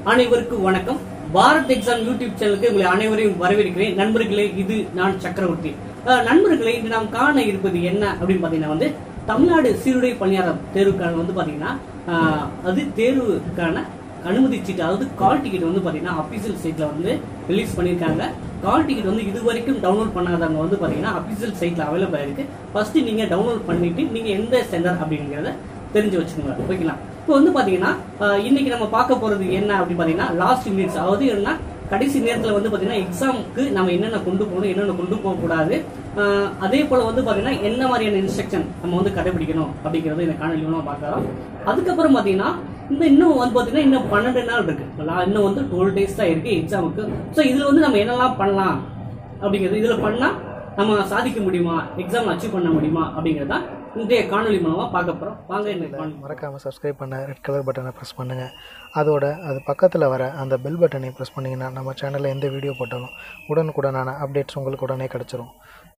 அனைவருக்கும் வணக்கம் Bharat exam YouTube சேனலுக்கு உங்களை அனைவரையும் வரவேற்கிறேன் நண்பர்களே இது நான் சக்கரவர்த்தி அஹ், நண்பர்களே இன்று நாம் காண இருப்பது என்ன அப்படின்னு பாத்தீங்கன்னா வந்து தமிழ்நாடு சீருடை பணியாளர் தேர்வுக்கான வந்து பாத்தீங்கன்னா அஹ், அது தேர்வுக்கான அனுமதி சீட்டு அதாவது கால் டிக்கெட் வந்து பாத்தீங்கன்னா அபிஷியல் சைட்ல வந்து ரிலீஸ் பண்ணிருக்காங்க கால் டிக்கெட் வந்து இது வரைக்கும் டவுன்லோட் பண்ணாதவங்க வந்து பாத்தீங்கன்னா அபிஷியல் சைட்ல அவைலபிள் இருக்கு ஃபர்ஸ்ட் நீங்க டவுன்லோட் பண்ணிட்டு நீங்க எந்த சென்டர் அப்படிங்கறத தெரிஞ்சு வச்சுக்கோங்க ஓகேங்களா இப்போ வந்து பாத்தீங்கன்னா அஹ், இன்னைக்கு நம்ம பார்க்க போறது என்ன அப்படின்னு பாத்தீங்கன்னா லாஸ்ட் மினிட்ஸ் அதாவது என்ன கடைசி நேரத்துல வந்து பாத்தீங்கன்னா எக்ஸாமுக்கு நம்ம என்னென்ன கொண்டு போகணும் என்னென்ன கொண்டு போக கூடாது அஹ், அதே போல வந்து பாத்தீங்கன்னா என்ன மாதிரியான இன்ஸ்ட்ரக்ஷன் நம்ம வந்து கடைபிடிக்கணும் அப்படிங்கறது இந்த காணொலி மூலமா பார்க்கலாம் அதுக்கப்புறம் பாத்தீங்கன்னா இந்த இன்னும் வந்து பாத்தீங்கன்னா இன்னும் பன்னெண்டு நாள் இருக்கு லா- இன்னும் வந்து டுவெல் டேஸ் தான் இருக்கு எக்ஸாமுக்கு ஸோ இதுல வந்து நம்ம என்னெல்லாம் பண்ணலாம் அப்படிங்கிறது இதுல பண்ணா நம்ம சாதிக்க முடியுமா எக்ஸாம் அச்சீவ் பண்ண முடியுமா அப்படிங்கறத இன்றைய காணொலி மூலமா பார்க்க போறோம் வாங்க இந்த காணொலி மறக்காமல் சப்ஸ்கிரைப் பண்ண ரெட் கலர் பட்டனை ப்ரெஸ் பண்ணுங்கள் அதோட அது பக்கத்தில் வர அந்த பெல் பட்டனை ப்ரெஸ் பண்ணிங்கன்னா நம்ம சேனலில் எந்த வீடியோ போட்டாலும் உடனுக்குடனான அப்டேட்ஸ் உங்களுக்கு உடனே கிடச்சிரும்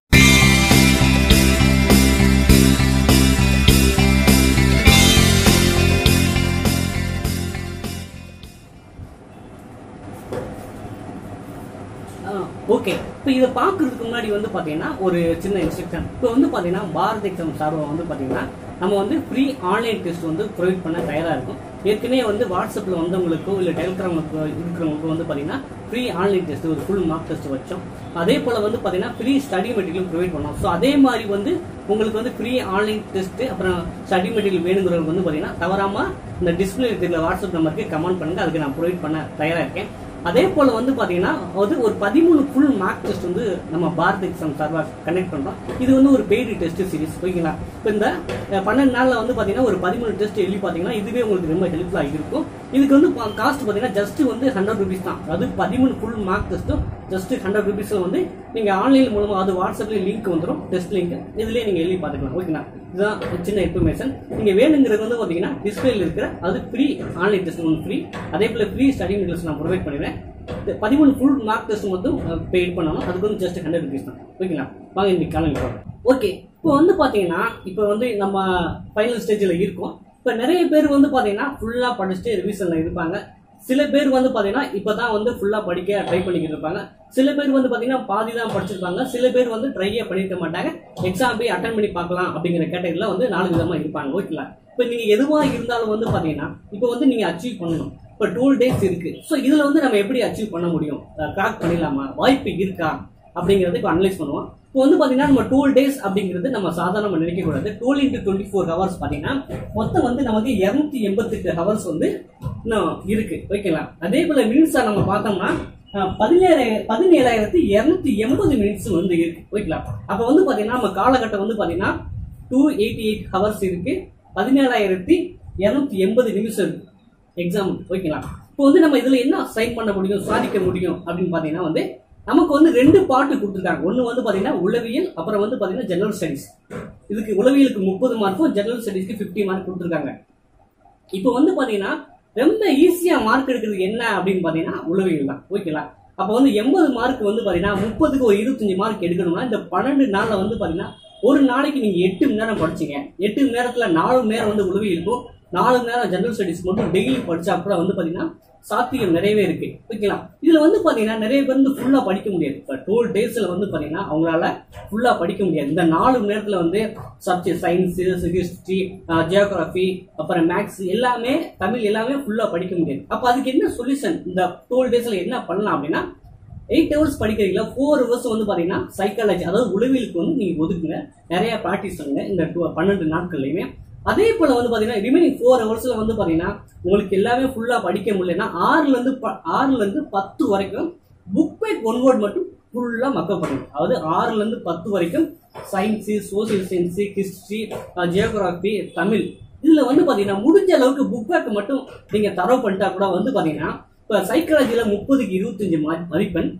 ஓகே இப்போ இதை பார்க்கறதுக்கு முன்னாடி வந்து பார்த்தீங்கன்னா ஒரு சின்ன இன்ஸ்ட்ரக்ஷன் இப்போ வந்து பார்த்தீங்கன்னா பாரத் எக்ஸாம் சார்பாக வந்து பார்த்தீங்கன்னா நம்ம வந்து ஃப்ரீ ஆன்லைன் டெஸ்ட் வந்து ப்ரொவைட் பண்ண தயாராக இருக்கும் ஏற்கனவே வந்து வாட்ஸ்அப்பில் வந்தவங்களுக்கோ இல்லை டெலிகிராமுக்கோ இருக்கிறவங்களுக்கோ வந்து பார்த்தீங்கன்னா ஃப்ரீ ஆன்லைன் டெஸ்ட் ஒரு ஃபுல் மார்க் டெஸ்ட் வச்சோம் அதே போல் வந்து பார்த்தீங்கன்னா ஃப்ரீ ஸ்டடி மெட்டீரியல் ப்ரொவைட் பண்ணோம் ஸோ அதே மாதிரி வந்து உங்களுக்கு வந்து ஃப்ரீ ஆன்லைன் டெஸ்ட் அப்புறம் ஸ்டடி மெட்டீரியல் வேணுங்கிறவங்க வந்து பார்த்தீங்கன்னா தவறாமல் இந்த டிஸ்பிளே தெரியல வாட்ஸ்அப் நம்பருக்கு கமெண்ட் பண்ணுங்க அதுக்கு நான் ப்ரொவைட் பண்ண தயாராக இருக்கேன் அதே போல வந்து பாத்தீங்கன்னா அது ஒரு பதிமூணு ஃபுல் மார்க் டெஸ்ட் வந்து நம்ம பாரத் எக்ஸாம் சார்பா கனெக்ட் பண்றோம் இது வந்து ஒரு பெய்டு டெஸ்ட் சீரிஸ் ஓகேங்களா இப்போ இந்த அஹ், பன்னெண்டு நாள்ல வந்து பாத்தீங்கன்னா ஒரு பதிமூணு டெஸ்ட் எழுதி பாத்தீங்கன்னா இதுவே உங்களுக்கு ரொம்ப ஹெல்ப்ஃபுல்லா இருக்கும் இதுக்கு வந்து காஸ்ட் பாத்தீங்கன்னா ஜஸ்ட் வந்து ஹண்ட்ரட் ருபீஸ் தான் அது பதிமூணு ஃபுல் மார்க் டெஸ்ட்டும் ஜஸ்ட் ஹண்ட்ரட் ருபீஸ்ல வந்து நீங்க ஆன்லைன் மூலமா அது வாட்ஸ்அப்ல லிங்க் வந்துடும் டெஸ்ட் லிங்க் இதுலயே நீங்க எழுதி பாத்துக்கலாம் ஓகேங்களா இதுதான் சின்ன இன்ஃபர்மேஷன் நீங்க வேணுங்கிறது வந்து பாத்தீங்கன்னா டிஸ்பிளேல இருக்கிற அது ஃப்ரீ ஆன்லைன் டெஸ்ட் ஒன்று ஃப்ரீ அதே போல ஃப்ரீ ஸ்டடி மெட்டீரியல்ஸ் நான் ப்ரொவைட் பண்ணிடுறேன் இந்த பதிமூணு ஃபுல் மார்க் டெஸ்ட் மட்டும் பெய்ட் பண்ணணும் அதுக்கு வந்து ஜஸ்ட் ஹண்ட்ரட் ருபீஸ் தான் ஓகேங்களா வாங்க இன்னைக்கு காலையில் போகிறோம் ஓகே இப்போ வந்து பார்த்தீங்கன்னா இப்போ வந்து நம்ம ஃபைனல் ஸ்டேஜில் இருக்கோம் இப்போ நிறைய பேர் வந்து பார்த்தீங்கன்னா ஃபுல்லாக படிச்சுட்டு ரிவிஷனில் இருப்பாங்க சில பேர் வந்து பார்த்தீங்கன்னா இப்போ தான் வந்து ஃபுல்லாக படிக்க ட்ரை பண்ணிக்கிட்டு இருப்பாங்க சில பேர் வந்து பார்த்தீங்கன்னா பாதி தான் படிச்சிருப்பாங்க சில பேர் வந்து ட்ரையே பண்ணிருக்க மாட்டாங்க எக்ஸாம் போய் அட்டன் பண்ணி பார்க்கலாம் அப்படிங்கிற கேட்டகரியில் வந்து நாலு விதமாக இருப்பாங்க ஓகேங்களா இப்போ நீங்கள் எதுவாக இருந்தாலும் வந்து பார்த்தீங்கன்னா இப்போ வந்து நீங்கள் அச்சீவ் பண்ணணும் இப்போ டூல் டேஸ் இருக்கு ஸோ இதுல வந்து நம்ம எப்படி அச்சீவ் பண்ண முடியும் கிராக் பண்ணிடலாமா வாய்ப்பு இருக்கா அப்படிங்கறத இப்போ அனலைஸ் பண்ணுவோம் இப்போ வந்து பாத்தீங்கன்னா நம்ம டூல் டேஸ் அப்படிங்கிறது நம்ம சாதாரண நினைக்க கூடாது twelve into twenty four hours பாத்தீங்கன்னா மொத்தம் வந்து நமக்கு இருநூத்தி எண்பத்தெட்டு ஹவர்ஸ் வந்து இன்னும் இருக்கு ஓகேங்களா அதே போல மினிட்ஸா நம்ம பார்த்தோம்னா அஹ், பதினேழு பதினேழாயிரத்தி இருநூத்தி எண்பது மினிட்ஸ் வந்து இருக்கு ஓகேங்களா அப்ப வந்து பாத்தீங்கன்னா நம்ம காலகட்டம் வந்து பாத்தீங்கன்னா டூ எயிட்டி எயிட் ஹவர்ஸ் இருக்கு பதினேழாயிரத்தி இருநூத்தி எண்பது நிமிஷம் இருக்கு எக்ஸாம் ஓகேங்களா இப்போ வந்து நம்ம இதுல என்ன சைன் பண்ண முடியும் சாதிக்க முடியும் அப்படின்னு பாத்தீங்கன்னா வந்து நமக்கு வந்து ரெண்டு பாட்டு கொடுத்துருக்காங்க ஒன்னு வந்து பாத்தீங்கன்னா உளவியல் அப்புறம் வந்து பாத்தீங்கன்னா ஜெனரல் ஸ்டடிஸ் இதுக்கு உளவியலுக்கு முப்பது மார்க்கும் ஜெனரல் ஸ்டடிஸ்க்கு 50 மார்க் கொடுத்துருக்காங்க இப்போ வந்து பாத்தீங்கன்னா ரொம்ப ஈஸியா மார்க் எடுக்கிறது என்ன அப்படின்னு பாத்தீங்கன்னா உளவியல் தான் ஓகேங்களா அப்போ வந்து எண்பது மார்க் வந்து பாத்தீங்கன்னா முப்பதுக்கு ஒரு இருபத்தஞ்சு மார்க் எடுக்கணும்னா இந்த பன்னெண்டு நாள்ல வந்து பாத்தீங்கன்னா ஒரு நாளைக்கு நீங்க எட்டு மணி நேரம் படிச்சீங்க எட்டு மணி நேரத்துல நாலு மணி நேரம் வந்து உளவியல் இருக்கும் நாலு மணி நேரம் ஜெனரல் ஸ்டடிஸ் மட்டும் டெய்லி படிச்சா கூட வந்து பாத்தீங்கன்னா சாத்தியம் நிறையவே இருக்கு ஓகேங்களா இதுல வந்து பாத்தீங்கன்னா நிறைய பேர் வந்து ஃபுல்லா படிக்க முடியாது இப்போ டுவெல் டேஸ்ல வந்து பாத்தீங்கன்னா அவங்களால ஃபுல்லா படிக்க முடியாது இந்த நாலு மணி நேரத்துல வந்து சப்ஜெக்ட் சயின்ஸ் ஹிஸ்டரி ஜியோகிராஃபி அப்புறம் மேக்ஸ் எல்லாமே தமிழ் எல்லாமே ஃபுல்லா படிக்க முடியாது அப்ப அதுக்கு என்ன சொல்யூஷன் இந்த டுவெல் டேஸ்ல என்ன பண்ணலாம் அப்படின்னா எயிட் ஹவர்ஸ் படிக்கிறீங்களா ஃபோர் ஹவர்ஸ் வந்து பாத்தீங்கன்னா சைக்காலஜி அதாவது உளவியலுக்கு வந்து நீங்க ஒதுக்குங்க நிறைய ப்ராக்டிஸ் பண்ணுங்க இந்த two- பன்னெண்டு நாட்கள்லையுமே அதே போல வந்து பாத்தீங்கன்னா ரிமைனிங் ஃபோர் ஹவர்ஸ்ல வந்து பாத்தீங்கன்னா உங்களுக்கு எல்லாமே ஃபுல்லா படிக்க முடியலன்னா ஆறுல இருந்து ப- ஆறுல இருந்து பத்து வரைக்கும் புக் பேக் ஒன் வேர்ட் மட்டும் ஃபுல்லா மக்கப் பண்ணுங்க அதாவது ஆறுல இருந்து பத்து வரைக்கும் science social science history geography Tamil இதுல வந்து பாத்தீங்கன்னா முடிஞ்ச அளவுக்கு புக் பேக் மட்டும் நீங்க தரவு பண்ணிட்டா கூட வந்து பாத்தீங்கன்னா இப்ப சைக்காலஜில முப்பதுக்கு இருபத்தஞ்சு மா- மதிப்பெண்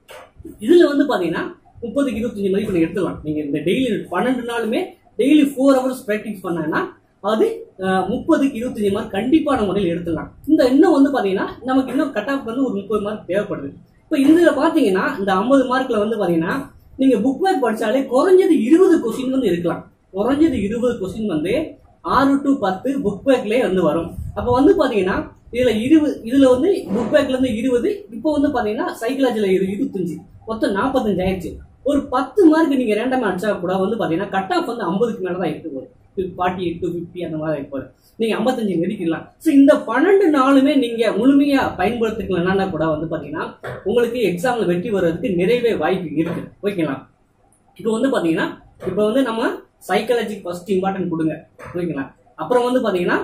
இதுல வந்து பாத்தீங்கன்னா முப்பதுக்கு இருபத்தஞ்சு மதிப்பெண் எடுத்துக்கலாம் நீங்க இந்த டெய்லி பன்னெண்டு நாளுமே டெய்லி ஃபோர் ஹவர்ஸ் ப்ராக்டிஸ் பண்ணாங்கன்னா அது அஹ், முப்பதுக்கு இருபத்தஞ்சு மார்க் கண்டிப்பான முறையில் எடுத்துடலாம் இந்த இன்னும் வந்து பாத்தீங்கன்னா நமக்கு இன்னும் கட் ஆஃப் வந்து ஒரு முப்பது மார்க் தேவைப்படுது இப்போ இதுல பாத்தீங்கன்னா இந்த ஐம்பது மார்க்ல வந்து பாத்தீங்கன்னா நீங்க புக் பேக் படிச்சாலே குறைஞ்சது இருபது கொஸ்டின் வந்து இருக்கலாம் குறைஞ்சது இருபது கொஸ்டின் வந்து ஆறு டு பத்து புக் பேக்லயே வந்து வரும் அப்போ வந்து பாத்தீங்கன்னா இதுல இருபது இதுல வந்து புக் பேக்ல இருந்து இருபது இப்போ வந்து பாத்தீங்கன்னா சைக்காலஜில இரு இருபத்தஞ்சு மொத்தம் நாற்பத்தஞ்சு ஆயிடுச்சு ஒரு பத்து மார்க் நீங்க ரேண்டமா அடிச்சா கூட வந்து பாத்தீங்கன்னா கட் ஆஃப் வந்து ஐம்பதுக்கு மேல தான் இருக்கு போகுது ஃபார்ட்டி டு ஃபிஃப்டி அந்த மாதிரி இருப்பாரு நீங்க ஐம்பத்தஞ்சு நெருக்கிடலாம் ஸோ இந்த பன்னெண்டு நாளுமே நீங்க முழுமையா பயன்படுத்திக்கலன்னா கூட வந்து பாத்தீங்கன்னா உங்களுக்கு எக்ஸாம்ல வெற்றி வர்றதுக்கு நிறையவே வாய்ப்பு இருக்கு ஓகேங்களா இப்போ வந்து பாத்தீங்கன்னா இப்போ வந்து நம்ம சைக்காலஜிக்கு ஃபர்ஸ்ட் இம்பார்ட்டன்ட் கொடுங்க ஓகேங்களா அப்புறம் வந்து பாத்தீங்கன்னா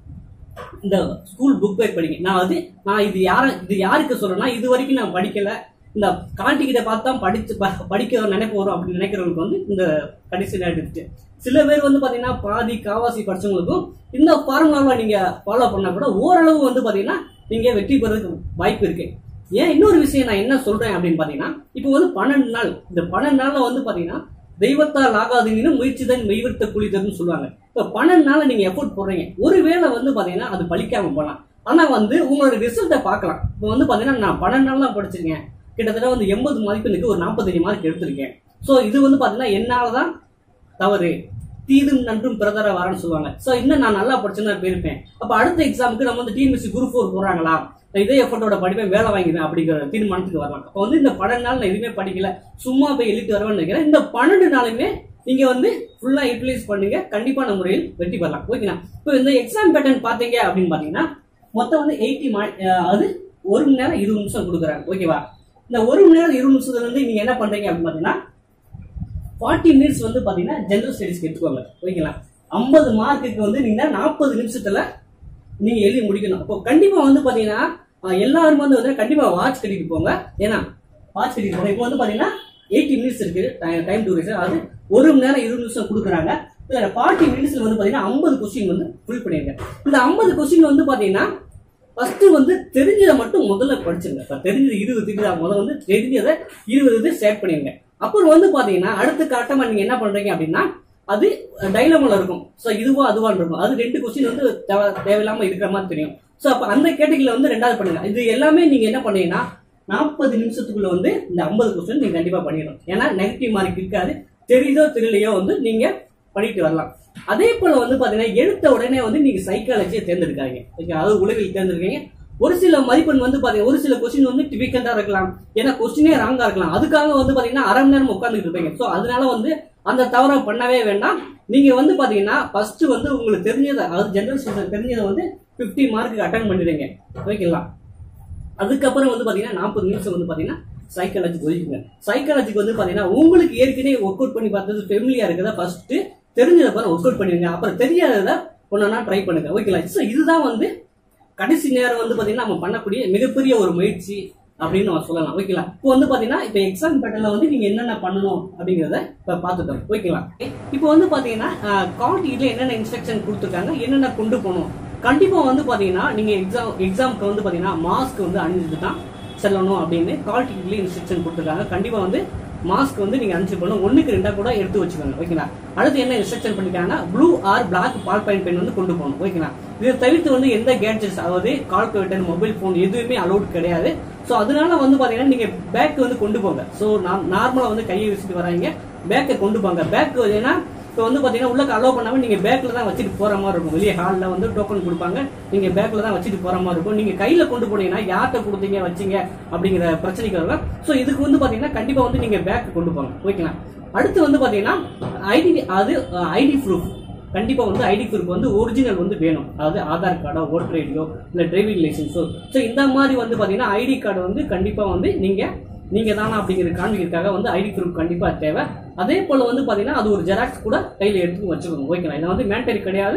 இந்த ஸ்கூல் புக் பேக் படிங்க நான் அது நான் இது யார இது யாருக்கு சொல்றேன்னா இது வரைக்கும் நான் படிக்கல இந்த காண்டி கிட்ட பார்த்தா படிச்சு ப- படிக்க நினைப்பு வரும் அப்படின்னு நினைக்கிறவங்களுக்கு வந்து இந்த கடைசி நேரம் எடுத்துட்டு சில பேர் வந்து பாத்தீங்கன்னா பாதி காவாசி படிச்சவங்களுக்கும் இந்த ஃபார்முலாவை நீங்க ஃபாலோ பண்ணா கூட ஓரளவு வந்து பாத்தீங்கன்னா நீங்க வெற்றி பெறதுக்கு வாய்ப்பு இருக்கு ஏன் இன்னொரு விஷயம் நான் என்ன சொல்றேன் அப்படின்னு பாத்தீங்கன்னா இப்போ வந்து பன்னெண்டு நாள் இந்த பன்னெண்டு நாள்ல வந்து பாத்தீங்கன்னா தெய்வத்தால் ஆகாதுன்னு முயற்சி தான் மெய்விருத்த கூலி தரும்னு சொல்லுவாங்க இப்ப பன்னெண்டு நாள் நீங்க எஃபோர்ட் போடுறீங்க ஒருவேளை வந்து பாத்தீங்கன்னா அது பலிக்காம போகலாம் ஆனா வந்து உங்களோட ரிசல்ட்டை பார்க்கலாம் இப்போ வந்து பாத்தீங்கன்னா நான் பன்னெண்டு நாள் தான் படிச்சிருக்கேன் கிட்டத்தட்ட வந்து எண்பது மதிப்பெண்ணுக்கு ஒரு நாற்பத்தஞ்சு மார்க் எடுத்திருக்கேன் ஸோ இது வந்து பாத்தீங்கன்னா என்னாலதான் தவறு தீதும் நன்றும் பிறதர வரன்னு சொல்லுவாங்க சோ இன்னும் நான் நல்லா படிச்சுன்னா போயிருப்பேன் அப்ப அடுத்த எக்ஸாமுக்கு நம்ம வந்து டிஎன்பிசி குரூப் ஃபோர் போறாங்களா நான் இதே எஃபர்ட்டோட படிப்பேன் வேலை வாங்கிடுவேன் அப்படிங்கிற தீர்மானத்துக்கு வரலாம் அப்போ வந்து இந்த பன்னெண்டு நாள் நான் எதுவுமே படிக்கல சும்மா போய் எழுதிட்டு வருவேன்னு நினைக்கிறேன் இந்த பன்னெண்டு நாளுமே நீங்க வந்து ஃபுல்லா யூட்டிலைஸ் பண்ணுங்க கண்டிப்பான முறையில் வெற்றி பெறலாம் ஓகேங்களா இப்போ இந்த எக்ஸாம் பேட்டர்ன் பாத்தீங்க அப்படின்னு பாத்தீங்கன்னா மொத்தம் வந்து எயிட்டி அது ஒரு மணி நேரம் இருபது நிமிஷம் கொடுக்குறாங்க ஓகேவா இந்த ஒரு மணி நேரம் இருபது நிமிஷத்துல வந்து நீங்க என்ன பண்றீங்க அப்படின்னு பாத்தீங்கன்னா ஃபார்ட்டி மினிட்ஸ் வந்து பாத்தீங்கன்னா ஜெனரல் ஸ்டடிஸ்க்கு எடுத்துக்கோங்க ஓகேங்களா ஐம்பது மார்க்குக்கு வந்து நீங்க நாற்பது நிமிஷத்துல நீங்க எழுதி முடிக்கணும் அப்போ கண்டிப்பா வந்து பாத்தீங்கன்னா அஹ், எல்லாரும் வந்து வந்து கண்டிப்பா வாட்ச் கட்டிட்டு போங்க ஏன்னா வாட்ச் கட்டிட்டு போங்க இப்போ வந்து பாத்தீங்கன்னா எயிட்டி மினிட்ஸ் இருக்கு டைம் டூரேஷன் அது ஒரு மணி நேரம் இருபது நிமிஷம் கொடுக்குறாங்க இதுல ஃபார்ட்டி மினிட்ஸ்ல வந்து பாத்தீங்கன்னா ஐம்பது கொஸ்டின் வந்து ஃபில் பண்ணிருங்க இந்த ஐம்பது கொஸ்டின் வந்து பாத்தீங்கன்னா ஃபர்ஸ்ட் வந்து தெரிஞ்சதை மட்டும் முதல்ல படிச்சிருங்க இப்ப தெரிஞ்சது இருபது தெரிஞ்சதா முதல்ல வந்து தெரிஞ்சதை இருபது இது ஸ்டேட் பண்ணிருங்க அப்புறம் வந்து பாத்தீங்கன்னா அடுத்த கட்டமா நீங்க என்ன பண்றீங்க அப்படின்னா அது டைலமால இருக்கும் சோ இதுவா அதுவான்னு இருக்கும் அது ரெண்டு கொஸ்டின் வந்து தேவை- தேவையில்லாம இருக்கிற மாதிரி தெரியும் சோ அப்ப அந்த கேட்டகிரில வந்து ரெண்டாவது பண்ணுங்க இது எல்லாமே நீங்க என்ன பண்ணீங்கன்னா நாற்பது நிமிஷத்துக்குள்ள வந்து இந்த ஐம்பது கொஸ்டின் நீங்க கண்டிப்பா பண்ணிடணும் ஏன்னா நெகட்டிவ் மார்க் இருக்காது தெரியுதோ தெரியலையோ வந்து நீங்க பண்ணிட்டு வரலாம் அதே போல வந்து பாத்தீங்கன்னா எடுத்த உடனே வந்து நீங்க சைக்காலஜியை தேர்ந்தெடுக்காதீங்க ஓகே அதாவது உளவியல் தேர்ந்தெடுக்கீங்க ஒரு சில மதிப்பெண் வந்து பாத்தீங்கன்னா ஒரு சில கொஸ்டின் வந்து டிபிகண்டா இருக்கலாம் ஏன்னா கொஸ்டினே ராங்கா இருக்கலாம் அதுக்காக வந்து பாத்தீங்கன்னா அரை மணி நேரம் உட்காந்துட்டு இருப்பீங்க சோ அதனால வந்து அந்த தவறை பண்ணவே வேண்டாம் நீங்க வந்து பாத்தீங்கன்னா ஃபர்ஸ்ட் வந்து உங்களுக்கு தெரிஞ்சதை அதாவது ஜெனரல் ஸ்டடீஸ் தெரிஞ்சதை வந்து 50 மார்க்கு அட்டன் பண்ணிடுங்க ஓகேங்களா அதுக்கப்புறம் வந்து பாத்தீங்கன்னா நாற்பது நிமிஷம் வந்து பாத்தீங்கன்னா சைக்காலஜிக்கு ஒதுக்குங்க சைக்காலஜிக்கு வந்து பாத்தீங்கன்னா உங்களுக்கு ஏற்கனவே ஒர்க் அவுட் பண்ணி பார்த்தது ஃபெமிலியா இருக்கிறத ஃபர்ஸ்ட் தெரிஞ்சதை பாரு ஒர்க் அவுட் பண்ணிடுங்க அப்புறம் தெரியாததை ஒன்னா ட்ரை பண்ணுங்க ஓகேங்களா ஸோ இதுதான் வந்து கடைசி நேரம் வந்து பாத்தீங்கன்னா நம்ம பண்ணக்கூடிய மிகப்பெரிய ஒரு முயற்சி அப்படின்னு நம்ம சொல்லலாம் ஓகேங்களா இப்போ வந்து பாத்தீங்கன்னா இப்போ எக்ஸாம் பேட்டர்ல வந்து நீங்க என்னென்ன பண்ணணும் அப்படிங்கறத இப்ப பார்த்துட்டோம் ஓகேங்களா இப்போ வந்து பாத்தீங்கன்னா கால்டில என்னென்ன இன்ஸ்ட்ரக்ஷன் கொடுத்துருக்காங்க என்னென்ன கொண்டு போகணும் கண்டிப்பா வந்து பாத்தீங்கன்னா நீங்க எக்ஸாம் எக்ஸாம்க்கு வந்து பாத்தீங்கன்னா மாஸ்க் வந்து அணிஞ்சிட்டு தான் செல்லணும் அப்படின்னு கால் டிக்கெட்ல இன்ஸ்ட்ரக்ஷன் கொடுத்துருக்காங்க கண்டிப்பா வந்து மாஸ்க் வந்து நீங்க அனுப்பிச்சு பண்ணணும் ஒண்ணுக்கு ரெண்டா கூட எடுத்து வச்சுக்கோங்க ஓகேங்களா அடுத்து என்ன இன்ஸ்ட்ரக்ஷன் பண்ணிருக்காங்கன்னா blue or black ball point pen வந்து கொண்டு போகணும் ஓகேங்களா இதை தவிர்த்து வந்து எந்த கேட்ஜெட்ஸ் அதாவது கால்குலேட்டர் மொபைல் போன் எதுவுமே அலௌட் கிடையாது ஸோ அதனால வந்து பாத்தீங்கன்னா நீங்க பேக் வந்து கொண்டு போங்க ஸோ நார்மலா வந்து கையை வச்சுட்டு வராங்க பேக்கை கொண்டு போங்க பேக் ஏன்னா இப்போ வந்து பாத்தீங்கன்னா உள்ளக்க அலோவ் பண்ணாம நீங்க பேக்ல தான் வச்சுட்டு போற மாதிரி இருக்கும் வெளியே ஹாலில் வந்து டோக்கன் கொடுப்பாங்க நீங்க பேக்ல தான் வச்சுட்டு போற மாதிரி இருக்கும் நீங்க கையில கொண்டு போனீங்கன்னா யார்கிட்ட கொடுத்தீங்க வச்சீங்க அப்படிங்கிற பிரச்சனைக்கு வரும் ஸோ இதுக்கு வந்து பாத்தீங்கன்னா கண்டிப்பா வந்து நீங்க பேக் கொண்டு போங்க ஓகேங்களா அடுத்து வந்து பாத்தீங்கன்னா ஐடி அது ஐடி ப்ரூஃப் கண்டிப்பா வந்து ஐடி ப்ரூஃப் வந்து ஒரிஜினல் வந்து வேணும் அதாவது ஆதார் கார்டோ ஓட்டர் ஐடியோ இல்ல டிரைவிங் லைசன்ஸோ ஸோ இந்த மாதிரி வந்து பாத்தீங்கன்னா ஐடி கார்டு வந்து கண்டிப்பா வந்து நீங்க நீங்க தானா அப்படிங்கிறது காண்பிக்கிறதுக்காக வந்து ஐடி ப்ரூஃப் கண்டிப்பா தேவை அதே போல வந்து பாத்தீங்கன்னா அது ஒரு ஜெராக்ஸ் கூட கையில எடுத்து வச்சுக்கோங்க ஓகேங்களா இது வந்து மேண்டரி கிடையாது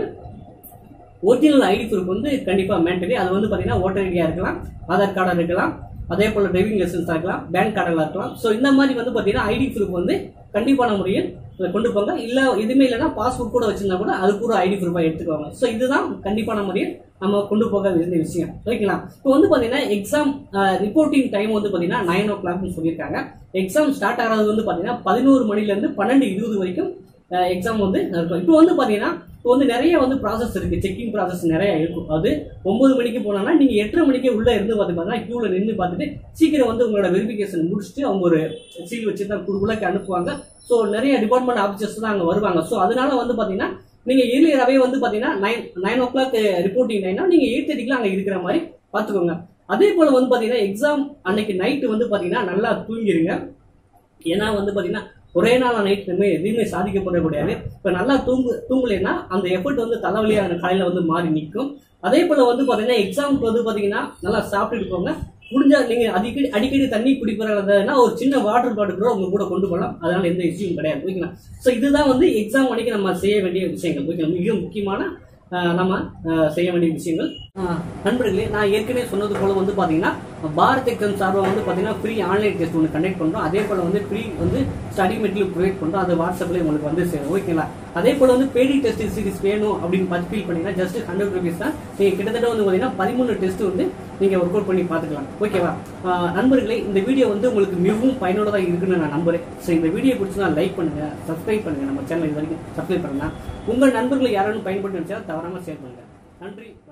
ஒரிஜினல் ஐடி ப்ரூஃப் வந்து கண்டிப்பா மேண்டரி அது வந்து பாத்தீங்கன்னா ஓட்டர் ஐடியா இருக்கலாம் ஆதார் கார்டா இருக்கலாம் அதே போல டிரைவிங் லைசன்ஸ் இருக்கலாம் பேங்க் கார்டெல்லாம் இருக்கலாம் ஸோ இந்த மாதிரி வந்து பாத்தீங்கன்னா ஐடி ப்ரூஃப் வந்து கண்டிப்பான முறையில் கொண்டு போங்க இல்ல எதுவுமே இல்லைன்னா பாஸ்போர்ட் கூட வச்சிருந்தா கூட அது கூட ஐடி ப்ரூஃபா எடுத்துக்கோங்க ஸோ இதுதான் கண்டிப்பான முறையில் நம்ம கொண்டு போக வேண்டிய விஷயம் ஓகேங்களா இப்போ வந்து பாத்தீங்கன்னா எக்ஸாம் ரிப்போர்ட்டிங் டைம் வந்து பாத்தீங்கன்னா நைன் ஓ கிளாக்னு சொல்லியிருக்காங்க எக்ஸாம் ஸ்டார்ட் ஆகிறது வந்து பாத்தீங்கன்னா பதினோரு மணில இருந்து பன்னெண்டு இருபது வரைக்கும் எக்ஸாம் வந்து இருக்கும் இப்போ வந்து பாத்தீங்கன்னா இப்போ வந்து நிறைய வந்து ப்ராசஸ் இருக்கு செக்கிங் ப்ராசஸ் நிறைய இருக்கும் அது ஒன்பது மணிக்கு போனோம்னா நீங்க எட்டரை மணிக்கே உள்ள இருந்து பார்த்து பார்த்தீங்கன்னா கியூல நின்று பார்த்துட்டு சீக்கிரம் வந்து உங்களோட வெரிஃபிகேஷன் முடிச்சுட்டு அவங்க ஒரு சீல் வச்சு தான் உள்ளக்கு அனுப்புவாங்க ஸோ நிறைய டிபார்ட்மெண்ட் ஆஃபீஸர்ஸ் தான் அங்கே வருவாங்க ஸோ அதனால வந்து பாத்தீங்கன்னா நீங்க ஏர்லியராகவே வந்து பாத்தீங்கன்னா nine nine o'clock reporting டைம்னா நீங்க எயிட் தேர்ட்டிக்குலாம் அங்க இருக்கிற மாதிரி பாத்துக்கோங்க அதே போல வந்து பாத்தீங்கன்னா எக்ஸாம் அன்னைக்கு நைட்டு வந்து பாத்தீங்கன்னா நல்லா தூங்கிருங்க ஏன்னா வந்து பாத்தீங்கன்னா ஒரே நாள் நைட் நம்ம எதுவுமே சாதிக்கப்பட முடியாது இப்ப நல்லா தூங்கு தூங்கலைன்னா அந்த எஃபர்ட் வந்து தலைவலியான காலையில வந்து மாறி நிற்கும் அதே போல வந்து பாத்தீங்கன்னா எக்ஸாமுக்கு வந்து பாத்தீங்கன்னா நல்லா சாப்பிட்டுட்டு போங்க முடிஞ்சா நீங்க அடிக்கடி அடிக்கடி தண்ணி குடிக்கிறதுனா ஒரு சின்ன வாட்டர் பாட்டில் கூட உங்க கூட கொண்டு போகலாம் அதனால எந்த இஷ்யூவும் கிடையாது ஓகேங்களா ஸோ இதுதான் வந்து எக்ஸாம் அன்னைக்கு நம்ம செய்ய வேண்டிய விஷயங்கள் ஓகே மிக முக்கியமான ஆஹ், நம்ம ஆஹ், செய்ய வேண்டிய விஷயங்கள் ஆஹ், நண்பர்களே நான் ஏற்கனவே சொன்னது போல வந்து பாத்தீங்கன்னா பாரத் எக்ஸாம் சார்பாக வந்து பாத்தீங்கன்னா ஃப்ரீ ஆன்லைன் டெஸ்ட் ஒன்று கண்டக்ட் பண்றோம் அதே போல வந்து ஃப்ரீ வந்து ஸ்டடி மெட்டீரியல் ப்ரொவைட் பண்றோம் அது வாட்ஸ்அப்ல உங்களுக்கு வந்து சேரும் ஓகேங்களா அதே போல வந்து பேடி டெஸ்ட் சீரிஸ் வேணும் அப்படின்னு பார்த்து ஃபீல் பண்ணீங்கன்னா ஜஸ்ட் ஹண்ட்ரட் ருபீஸ் தான் நீங்க கிட்டத்தட்ட வந்து பாத்தீங்கன்னா பதிமூணு டெஸ்ட் வந்து நீங்க ஒர்க் அவுட் பண்ணி பார்த்துக்கலாம் ஓகேவா ஆஹ் நண்பர்களே இந்த வீடியோ வந்து உங்களுக்கு மிகவும் பயனுள்ளதா இருக்குன்னு நான் நம்புறேன் ஸோ இந்த வீடியோ பிடிச்சா லைக் பண்ணுங்க சப்ஸ்கிரைப் பண்ணுங்க நம்ம சேனல் இது வரைக்கும் சப்ஸ்கிரைப் பண்ணுங்க உங்க நண்பர்கள் யாராலும் பயன்பட்டு நினைச்சா தவறாம ஷேர் பண்ணுங்க நன்றி